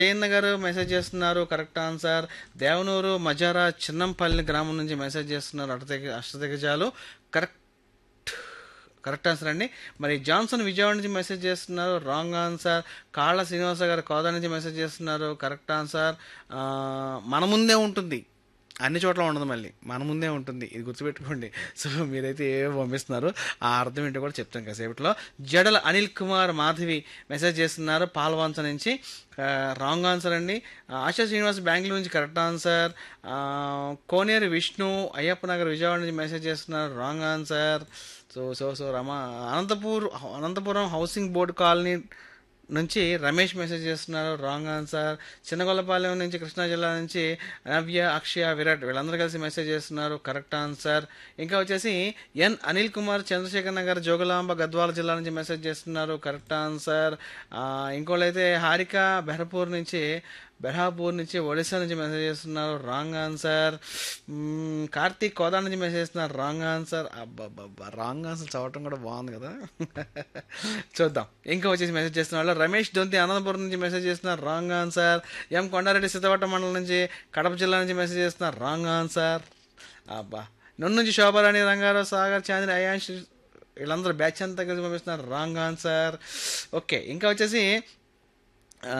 Jayanna garu message చేస్తున్నారు correct answer Devanuru Majara Chinnampalli గ్రామం నుంచి మెసేజ్ చేస్తున్నారు అష్టదిగ అష్టదిగజాలు కరెక్ట్ కరెక్ట్ ఆన్సర్ అండి మరి జాన్సన్ విజయవాడ నుంచి మెసేజ్ చేస్తున్నారు రాంగ్ ఆన్సర్ కాళ్ళ శ్రీనివాస గారు కోదా నుంచి మెసేజ్ చేస్తున్నారు కరెక్ట్ ఆన్సర్ ఆ, మన ముందే ఉంటుంది అన్ని చోట్ల ఉండదు మళ్ళీ మన ముందే ఉంటుంది ఇది గుర్తుపెట్టుకోండి సో మీరైతే ఏవో పంపిస్తున్నారు ఆ అర్థం ఏంటో కూడా చెప్తాం కాసేపట్లో జడల అనిల్ కుమార్ మాధవి మెసేజ్ చేస్తున్నారు పాల్వాంచ నుంచి రాంగ్ ఆన్సర్ అండి ఆ, ఆశా శ్రీనివాస్ బెంగళూరు నుంచి కరెక్ట్ ఆన్సర్ ఆ, కోనేరు విష్ణు అయ్యప్ప నగర్ విజయవాడ నుంచి మెసేజ్ చేస్తున్నారు wrong answer so so so Rama Anantapur Anantapuram housing board colony నుంచి రమేష్ మెసేజ్ చేస్తున్నారు రాంగ్ ఆన్సర్ చిన్నగొల్లపాలెం నుంచి కృష్ణా జిల్లా నుంచి నవ్య అక్షయ విరాట్ వీళ్ళందరూ కలిసి మెసేజ్ చేస్తున్నారు కరెక్ట్ ఆన్సర్ ఇంకా వచ్చేసి ఎన్ అనిల్ కుమార్ చంద్రశేఖర్ నగర్ జోగులాంబ గద్వాల జిల్లా నుంచి మెసేజ్ చేస్తున్నారు కరెక్ట్ ఆన్సర్ ఇంకోళ్ళైతే హారిక బెహర్పూర్ నుంచి బెహాపూర్ నుంచి ఒడిశా నుంచి మెసేజ్ చేస్తున్నారు రాంగ్ ఆన్సర్ మ్మ్, కార్తీక్ కోదా నుంచి మెసేజ్ చేస్తున్నారు రాంగ్ ఆన్సర్ అబ్బాబ్బా రాంగ్ ఆన్సర్ చదవటం కూడా బాగుంది కదా చూద్దాం ఇంకా వచ్చేసి మెసేజ్ చేస్తున్న వాళ్ళు రమేష్ దొంతి అనంతపురం నుంచి మెసేజ్ చేస్తున్నారు wrong answer M Kondareddy Siddhavatta మండలం నుంచి కడప జిల్లా నుంచి మెసేజ్ చేస్తున్నారు రాంగ్ ఆన్సర్ అబ్బా నన్ను నుంచి శోభారాణి రంగారావు సాగర్ చాంద్రి అయాన్ష్ వీళ్ళందరూ బ్యాచ్ అంతా కలిసి పంపిస్తున్నారు రాంగ్ ఆన్సర్ ఓకే ఇంకా వచ్చేసి ఆ,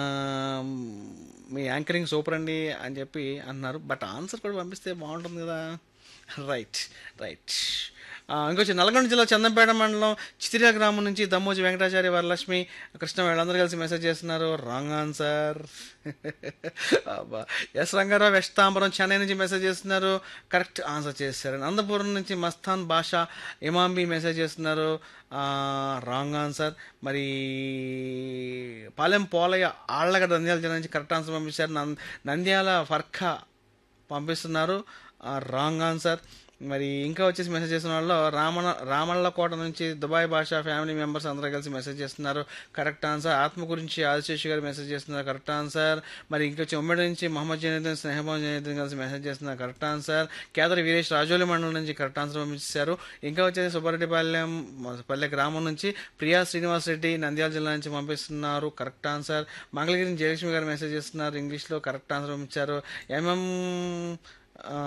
మీ యాంకరింగ్ సూపర్ అండి అని చెప్పి అన్నారు బట్ ఆన్సర్ కూడా పంపిస్తే బాగుంటుంది కదా రైట్ రైట్ ఇంకొచ్చి నల్గొండ జిల్లా చందంపేట మండలం చితిరా గ్రామం నుంచి దమ్మోజి వెంకటాచారి వరలక్ష్మి కృష్ణ వీళ్ళందరూ కలిసి మెసేజ్ చేస్తున్నారు రాంగ్ ఆన్సర్ అబ్బా ఎస్ రంగారావు వెస్తాంబరం చెన్నై నుంచి మెసేజ్ చేస్తున్నారు కరెక్ట్ ఆన్సర్ చేశారు నందపురం నుంచి మస్తాన్ భాష ఇమాంబి మెసేజ్ చేస్తున్నారు రాంగ్ ఆన్సర్ మరి పాలెం పోలయ్య ఆళ్ళగడ్డ నంద్యాల జిల్లా నుంచి కరెక్ట్ ఆన్సర్ పంపించారు నం- నంద్యాల ఫర్ఖా పంపిస్తున్నారు రాంగ్ ఆన్సర్ మరి ఇంకా వచ్చేసి మెసేజ్ చేస్తున్న వాళ్ళు రామణ రామళ్ళకోట నుంచి దుబాయ్ భాష ఫ్యామిలీ మెంబర్స్ అందరూ కలిసి మెసేజ్ చేస్తున్నారు కరెక్ట్ ఆన్సర్ ఆత్మ గురించి ఆదిశేషి గారు మెసేజ్ చేస్తున్నారు కరెక్ట్ ఆన్సర్ మరి ఇంకా వచ్చి ఉమ్మడి నుంచి మహమ్మద్ జనీద్దీన్ స్నేహభావం జనీద్దీన్ కలిసి మెసేజ్ చేస్తున్నారు కరెక్ట్ ఆన్సర్ కేదరి వీరేష్ రాజోలి మండలం నుంచి కరెక్ట్ ఆన్సర్ పంపించారు ఇంకా వచ్చేసి సుబ్బారెడ్డిపాలెం పల్లె గ్రామం నుంచి ప్రియా శ్రీనివాస్ రెడ్డి నంద్యాల జిల్లా నుంచి పంపిస్తున్నారు కరెక్ట్ ఆన్సర్ మంగళగిరి జయలక్ష్మి గారు మెసేజ్ చేస్తున్నారు ఇంగ్లీష్లో కరెక్ట్ ఆన్సర్ పంపించారు ఎంఎం ఆ,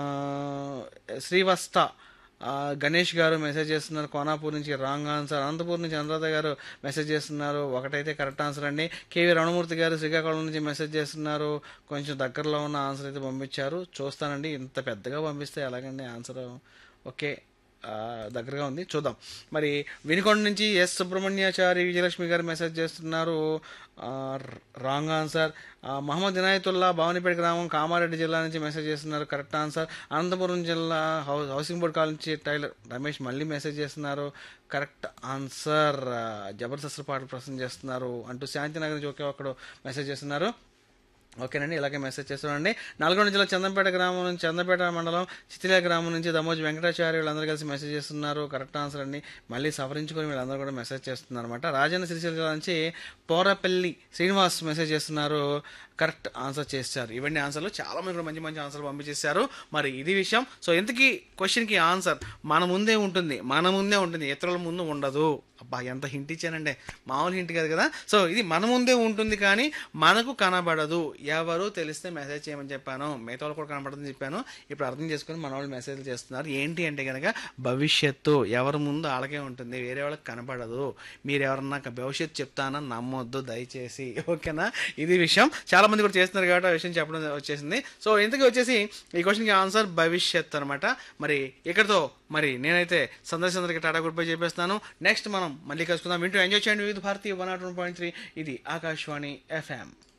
శ్రీవస్త ఆ, గణేష్ గారు మెసేజ్ చేస్తున్నారు కోనాపూర్ నుంచి రాంగ్ ఆన్సర్ అనంతపూర్ నుంచి అనురాధ గారు మెసేజ్ చేస్తున్నారు ఒకటైతే కరెక్ట్ ఆన్సర్ అండి కేవీ రమణమూర్తి గారు శ్రీకాకుళం నుంచి మెసేజ్ చేస్తున్నారు కొంచెం దగ్గరలో ఉన్న ఆన్సర్ అయితే పంపించారు చూస్తానండి ఇంత పెద్దగా పంపిస్తే ఎలాగండి ఆన్సర్ ఓకే ఆ, దగ్గరగా ఉంది చూద్దాం మరి వినుకొండ నుంచి ఎస్ సుబ్రహ్మణ్యాచారి విజయలక్ష్మి గారు మెసేజ్ చేస్తున్నారు ఆ, రాంగ్ ఆన్సర్ ఆ, మహమ్మద్ ఇనాయతుల్లా భవానీపేట గ్రామం కామారెడ్డి జిల్లా నుంచి మెసేజ్ చేస్తున్నారు కరెక్ట్ ఆన్సర్ అనంతపురం జిల్లా హౌస్ హౌసింగ్ బోర్డ్ కాల్ నుంచి టైలర్ రమేష్ మళ్ళీ మెసేజ్ చేస్తున్నారు కరెక్ట్ ఆన్సర్ ఆ, జబర్దస్త్ పాటలు ప్రశ్న చేస్తున్నారు అంటూ శాంతినగర్ నుంచి ఒకే ఒక్కడు మెసేజ్ చేస్తున్నారు ఓకేనండి ఇలాగే మెసేజ్ చేస్తున్నాండి నల్గొండ జిల్లా చందంపేట గ్రామం నుంచి చందంపేట మండలం చితిలా గ్రామం నుంచి దమోజి వెంకటాచార్య వీళ్ళందరూ కలిసి మెసేజ్ చేస్తున్నారు కరెక్ట్ ఆన్సర్ అండి మళ్ళీ సవరించుకొని వీళ్ళందరూ కూడా మెసేజ్ చేస్తున్నారు అనమాట రాజన్న సిరిసిల్ల జిల్లా నుంచి పోరపల్లి శ్రీనివాస్ మెసేజ్ చేస్తున్నారు కరెక్ట్ ఆన్సర్ చేశారు ఇవన్నీ ఆన్సర్లు చాలా మంది కూడా మంచి మంచి ఆన్సర్లు పంపించేశారు మరి ఇది విషయం సో ఇంతకీ క్వశ్చన్కి ఆన్సర్ మన ముందే ఉంటుంది మన ముందే ఉంటుంది ఇతరుల ముందు ఉండదు అబ్బా ఎంత హింట్ ఇచ్చానంటే మామూలు హింట్ కాదు కదా సో ఇది మన ముందే ఉంటుంది కానీ మనకు కనబడదు ఎవరు తెలిస్తే మెసేజ్ చేయమని చెప్పాను మిగతా వాళ్ళు కూడా కనబడదని చెప్పాను ఇప్పుడు అర్థం చేసుకొని మన వాళ్ళు మెసేజ్లు చేస్తున్నారు ఏంటి అంటే కనుక భవిష్యత్తు ఎవరి ముందు వాళ్ళకే ఉంటుంది వేరే వాళ్ళకి కనబడదు మీరు ఎవరన్నా భవిష్యత్తు చెప్తానని నమ్మొద్దు దయచేసి ఓకేనా ఇది విషయం చాలా మంది కూడా చేస్తున్నారు కాబట్టి ఆ విషయం చెప్పడం వచ్చేసింది సో ఇంతకీ వచ్చేసి ఈ క్వశ్చన్కి ఆన్సర్ భవిష్యత్ అనమాట మరి ఇక్కడతో మరి నేనైతే సందర్శనందరికి టాటా గుడ్ బై చెప్పేస్తాను నెక్స్ట్ మనం మళ్ళీ కలుసుకుందాం వింటూ ఎంజాయ్ చేయండి వివిధ భారతీయ one not one point three ఇది ఆకాశవాణి ఎఫ్ఎం